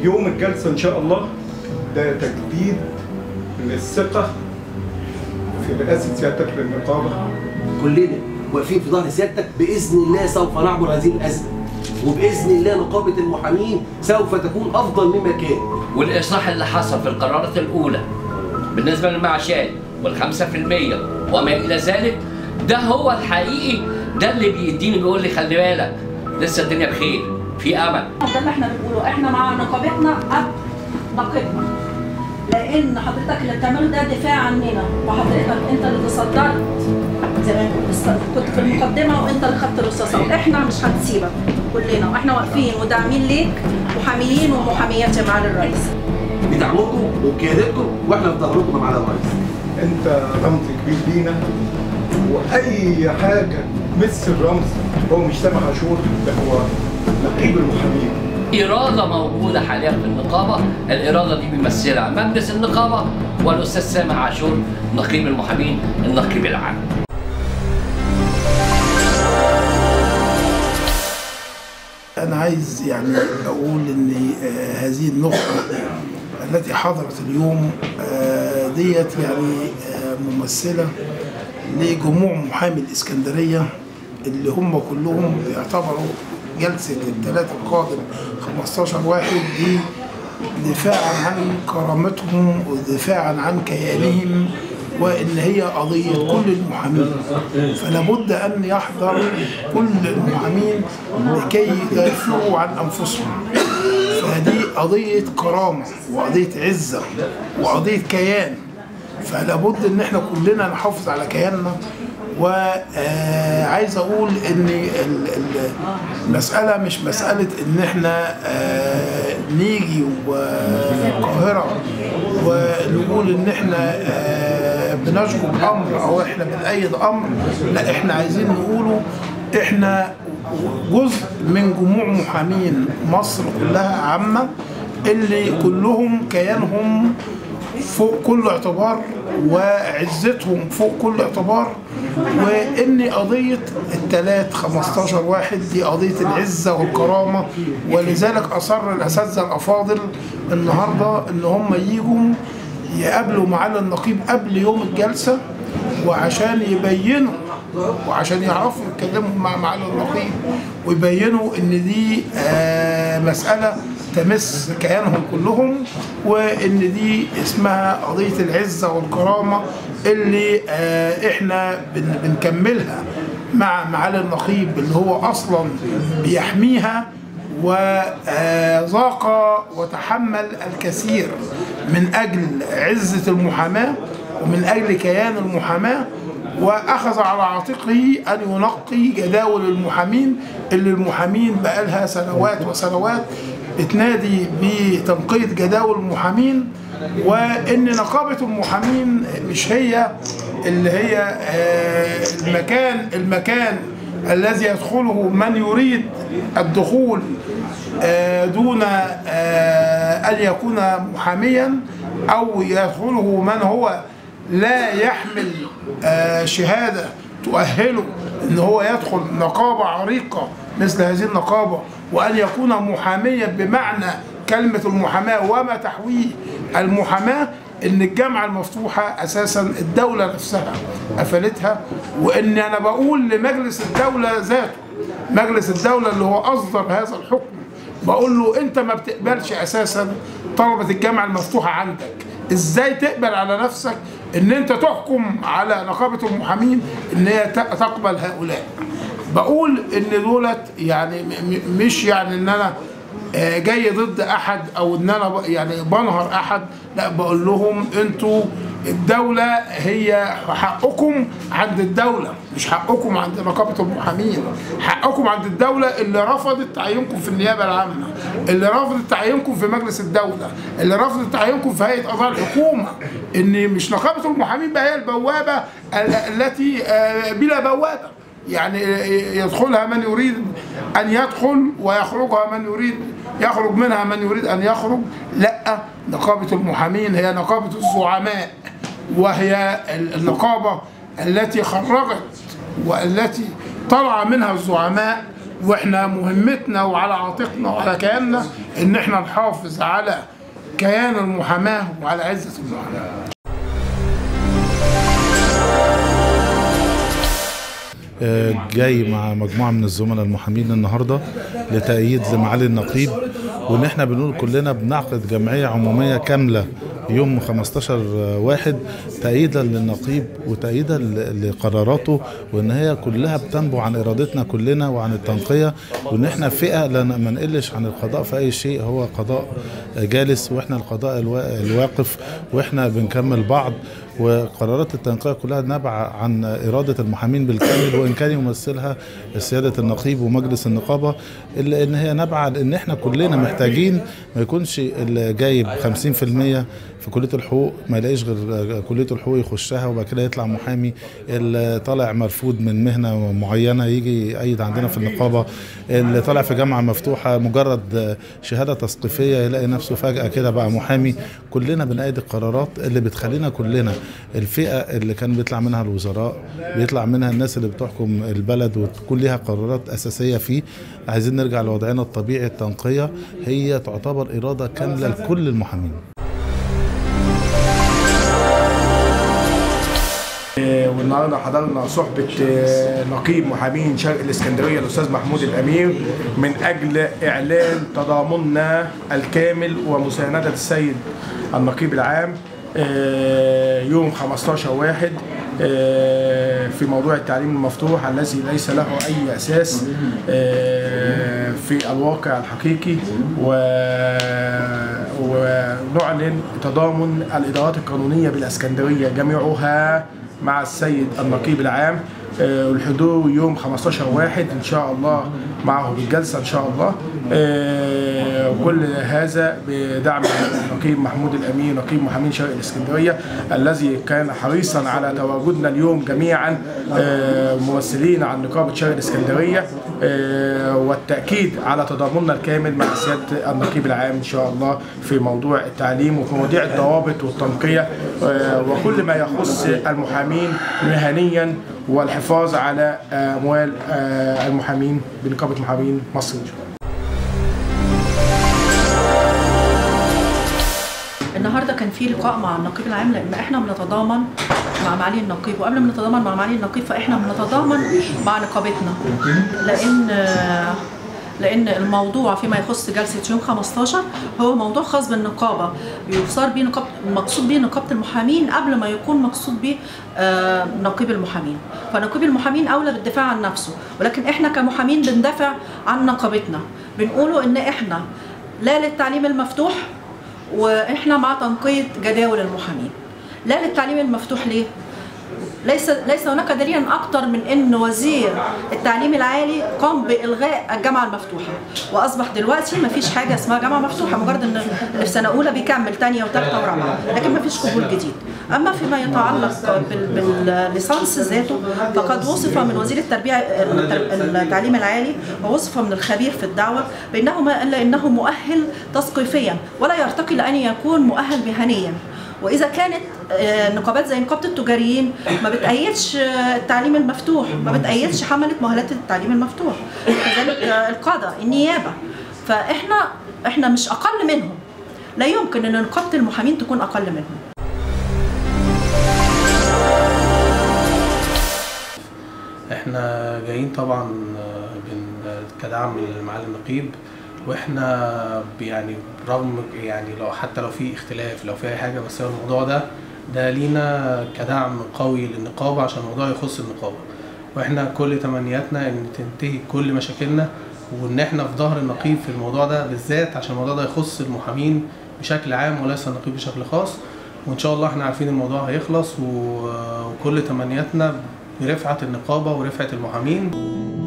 يوم الجلسة إن شاء الله ده تجديد للثقة في رئاسة سيادتك للنقابة كلنا واقفين في ظهر سيادتك باذن الله سوف نعبر هذه الازمه وباذن الله نقابه المحامين سوف تكون افضل مما كان والإصلاح اللي حصل في القرارات الأولى بالنسبة للمعاشات والخمسة في المية وما إلى ذلك ده هو الحقيقي ده اللي بيديني بيقول لي خلي بالك لسه الدنيا بخير في أمل ده اللي احنا بنقوله احنا مع نقابتنا قبل نقيبنا لان حضرتك اللي بتعمله ده دفاع عننا وحضرتك انت اللي تصدرت زي ما بنقول است- كنت في المقدمه وانت اللي خدت الرصاصه واحنا مش هنسيبك كلنا واحنا واقفين وداعمين ليك محاميين ومحاميات يا معالي الرئيس بدعمكم وبقيادتكم واحنا في ظهركم مع الرئيس أنت رمز كبير لينا وأي حاجة تمس الرمز هو مش سامح عاشور ده هو نقيب المحامين إرادة موجودة حاليا في النقابة الإرادة دي بيمثلها مجلس النقابة والأستاذ سامح عاشور نقيب المحامين النقيب العام أنا عايز يعني أقول إن آه، هذه النقطة التي حضرت اليوم آه، ديت يعني آه، ممثلة لجموع محامي الإسكندرية اللي هم كلهم بيعتبروا جلسة الثلاثة القادم 15 واحد دي دفاعا عن كرامتهم ودفاعا عن كيانهم وان هي قضيه كل المحامين فلا بد ان يحضر كل المحامين لكي يدافعوا عن انفسهم فدي قضيه كرامه وقضيه عزه وقضيه كيان فلا بد ان احنا كلنا نحافظ على كياننا وعايز اقول ان ال- ال- المساله مش مساله ان احنا آه، نيجي القاهره ونقول ان احنا آه، بنشكو بامر او احنا بنأيد امر لا احنا عايزين نقوله احنا جزء من جموع محامين مصر كلها عامه اللي كلهم كيانهم فوق كل اعتبار وعزتهم فوق كل اعتبار وان قضيه الثلاث 15 واحد دي قضيه العزه والكرامه ولذلك اصر الاساتذه الافاضل النهارده ان هم يجوا يقابلوا معالي النقيب قبل يوم الجلسه وعشان يبينوا وعشان يعرفوا يتكلموا مع معالي النقيب ويبينوا ان دي آه، مساله تمس كيانهم كلهم وان دي اسمها قضيه العزه والكرامه اللي آه، احنا بن- بنكملها مع معالي النقيب اللي هو اصلا بيحميها وذاق وتحمل الكثير من اجل عزه المحاماه ومن اجل كيان المحاماه واخذ على عاتقه ان ينقي جداول المحامين اللي المحامين بقالها سنوات وسنوات بتنادي بتنقية جداول المحامين وان نقابه المحامين مش هي اللي هي آه، المكان المكان الذي يدخله من يريد الدخول آه، دون آه، ان يكون محاميا او يدخله من هو لا يحمل آه، شهاده تؤهله ان هو يدخل نقابه عريقه مثل هذه النقابه وان يكون محاميا بمعنى كلمه المحاماه وما تحويه المحاماه ان الجامعه المفتوحه اساسا الدوله نفسها قفلتها وان انا بقول لمجلس الدوله ذاته مجلس الدوله اللي هو اصدر هذا الحكم بقول له انت ما بتقبلش اساسا طلبه الجامعه المفتوحه عندك ازاي تقبل على نفسك ان انت تحكم على نقابه المحامين ان هي ت- تقبل هؤلاء بقول ان دولت يعني م- م- مش يعني ان انا آه، جاي ضد احد او ان انا ب- يعني بنهر احد لا بقول لهم انتوا الدولة هي حقكم عند الدولة مش حقكم عند نقابة المحامين حقكم عند الدولة اللي رفضت تعيينكم في النيابة العامة اللي رفضت تعيينكم في مجلس الدولة اللي رفضت تعيينكم في هيئة قضاء الحكومة ان مش نقابة المحامين بقى هي البوابة ال- التي آه، بلا بوابة يعني يدخلها من يريد أن يدخل ويخرجها من يريد يخرج منها من يريد أن يخرج لا نقابة المحامين هي نقابة الزعماء وهي النقابة التي خرجت والتي طلع منها الزعماء واحنا مهمتنا وعلى عاتقنا وعلى كياننا ان احنا نحافظ على كيان المحاماه وعلى عزه المحاماه آه، جاي مع مجموعه من الزملاء المحامين النهارده لتأييد لمعالي النقيب وان احنا بنقول كلنا بنعقد جمعيه عموميه كامله يوم 15 واحد تأييدا للنقيب وتأييدا ل- لقراراته وان هي كلها بتنبع عن ارادتنا كلنا وعن التنقيه وان احنا فئه لا ما نقلش عن القضاء في اي شيء هو قضاء جالس واحنا القضاء الوا- الواقف واحنا بنكمل بعض وقرارات التنقية كلها نابعة عن إرادة المحامين بالكامل وإن كان يمثلها سيادة النقيب ومجلس النقابة إلا إن هي نابعة لأن إحنا كلنا محتاجين ما يكونش اللي جايب 50% في كلية الحقوق ما يلاقيش غير كلية الحقوق يخشها وبعد كده يطلع محامي اللي طالع مرفوض من مهنة معينة يجي يأيد عندنا في النقابة اللي طالع في جامعة مفتوحة مجرد شهادة تثقيفية يلاقي نفسه فجأة كده بقى محامي كلنا بنأيد القرارات اللي بتخلينا كلنا الفئة اللي كان بيطلع منها الوزراء بيطلع منها الناس اللي بتحكم البلد وتكون ليها قرارات أساسية فيه عايزين نرجع لوضعنا الطبيعي التنقية هي تعتبر إرادة كاملة لكل المحامين والنهارده حضرنا صحبة آه، نقيب محامين شرق الإسكندرية الأستاذ محمود الأمير من أجل إعلان تضامننا الكامل ومساندة السيد النقيب العام آه، يوم 15 واحد آه، في موضوع التعليم المفتوح الذي ليس له أي أساس آه، في الواقع الحقيقي و- ونعلن تضامن الإدارات القانونية بالإسكندرية جميعها مع السيد النقيب العام آه، والحضور يوم 15 واحد ان شاء الله معه بالجلسه ان شاء الله آه، وكل هذا بدعم النقيب محمود الامين نقيب محامين شرق الاسكندريه الذي كان حريصا على تواجدنا اليوم جميعا آه، ممثلين عن نقابه شرق الاسكندريه آه، والتاكيد على تضامننا الكامل مع سياده النقيب العام ان شاء الله في موضوع التعليم وفي مواضيع الضوابط والتنقيه آه، وكل ما يخص المحامين مهنيا والحفاظ على اموال آه، المحامين بنقابه محامين مصر ان شاء الله النهارده كان في لقاء مع النقيب العام لان احنا بنتضامن مع معالي النقيب وقبل ما نتضامن مع معالي النقيب فاحنا بنتضامن مع نقابتنا لان لان الموضوع فيما يخص جلسه يوم 15 هو موضوع خاص بالنقابه بيصار بيه نقابه مقصود بيه نقابه المحامين قبل ما يكون مقصود بيه آه، نقيب المحامين فنقيب المحامين اولى بالدفاع عن نفسه ولكن احنا كمحامين بندافع عن نقابتنا بنقولوا ان احنا لا للتعليم المفتوح واحنا مع تنقية جداول المحامين لا للتعليم المفتوح ليه؟ ليس ليس هناك دليل اكثر من ان وزير التعليم العالي قام بالغاء الجامعه المفتوحه واصبح دلوقتي ما فيش حاجه اسمها جامعه مفتوحه مجرد ان اللي في سنه اولى بيكمل ثانيه وثالثه ورابعه لكن ما فيش قبول جديد اما فيما يتعلق بال- بالليسانس ذاته فقد وصف من وزير التربيه التر- التعليم العالي ووصف من الخبير في الدعوه بانه ما الا انه مؤهل تثقيفيا ولا يرتقي لان يكون مؤهل مهنيا واذا كانت آه، نقابات زي نقابه التجاريين ما بتأيدش آه، التعليم المفتوح ما بتأيدش حمله مؤهلات التعليم المفتوح كذلك آه، القضاء النيابه فاحنا احنا مش اقل منهم لا يمكن ان نقابه المحامين تكون اقل منهم احنا جايين طبعا آه، بن- كدعم لمعالي النقيب واحنا ب- يعني رغم يعني لو حتى لو في اختلاف لو في اي حاجه بس هو الموضوع ده ده لينا كدعم قوي للنقابه عشان الموضوع يخص النقابه واحنا كل تمنياتنا ان تنتهي كل مشاكلنا وان احنا في ظهر النقيب في الموضوع ده بالذات عشان الموضوع ده يخص المحامين بشكل عام وليس النقيب بشكل خاص وان شاء الله احنا عارفين الموضوع هيخلص و- وكل تمنياتنا برفعه النقابه ورفعه المحامين